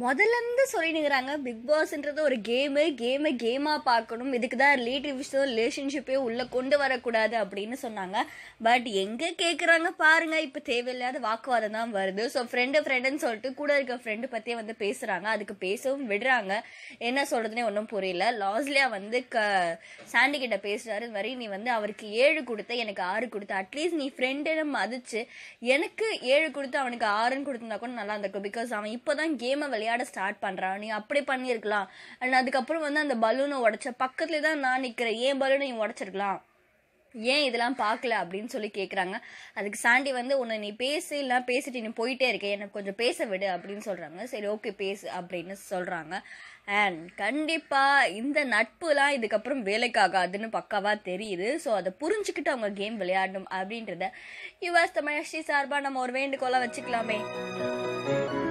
முதல்ல இருந்து சொல்லினுங்கிறாங்க பிக் பாஸ்ன்றது ஒரு கேமு கேமை கேமாக பார்க்கணும் இதுக்கு தான் ரிலேட்டிவ்ஸோ ரிலேஷன்ஷிப்பே உள்ளே கொண்டு வரக்கூடாது அப்படின்னு சொன்னாங்க பட் எங்கே கேட்குறாங்க பாருங்க இப்போ தேவையில்லாத வாக்குவாதம் தான் வருது ஸோ ஃப்ரெண்டு ஃப்ரெண்டுன்னு சொல்லிட்டு கூட இருக்க ஃப்ரெண்டு பற்றியே வந்து பேசுகிறாங்க அதுக்கு பேசவும் விடுறாங்க என்ன சொல்கிறதுனே ஒன்றும் புரியல லாஸ்லியா வந்து க சாண்டி கிட்ட பேசுகிறாரு இது மாதிரி நீ வந்து அவருக்கு ஏழு கொடுத்த எனக்கு ஆறு கொடுத்த அட்லீஸ்ட் நீ ஃப்ரெண்டுன்னு மதிச்சு எனக்கு ஏழு கொடுத்து அவனுக்கு ஆறுன்னு கொடுத்துருந்தா கூட நல்லா இருந்திருக்கும் பிகாஸ் அவன் இப்போ தான் கேமை விளையாட ஸ்டார்ட் பண்ணுறான் நீ அப்படி பண்ணியிருக்கலாம் அண்ட் அதுக்கப்புறம் வந்து அந்த பலூனை உடச்ச பக்கத்துல தான் நான் நிற்கிறேன் ஏன் பலூனை நீ உடச்சிருக்கலாம் ஏன் இதெல்லாம் பார்க்கல அப்படின்னு சொல்லி கேட்குறாங்க அதுக்கு சாண்டி வந்து உன்னை நீ பேசு இல்லை பேசிட்டு நீ போயிட்டே இருக்க எனக்கு கொஞ்சம் பேச விடு அப்படின்னு சொல்கிறாங்க சரி ஓகே பேசு அப்படின்னு சொல்கிறாங்க அண்ட் கண்டிப்பாக இந்த நட்புலாம் இதுக்கப்புறம் வேலைக்காகாதுன்னு பக்காவாக தெரியுது ஸோ அதை புரிஞ்சுக்கிட்டு அவங்க கேம் விளையாடணும் அப்படின்றத யுஎஸ் தமிழ் சார்பாக நம்ம ஒரு வேண்டுகோளாக வச்சுக்கலாமே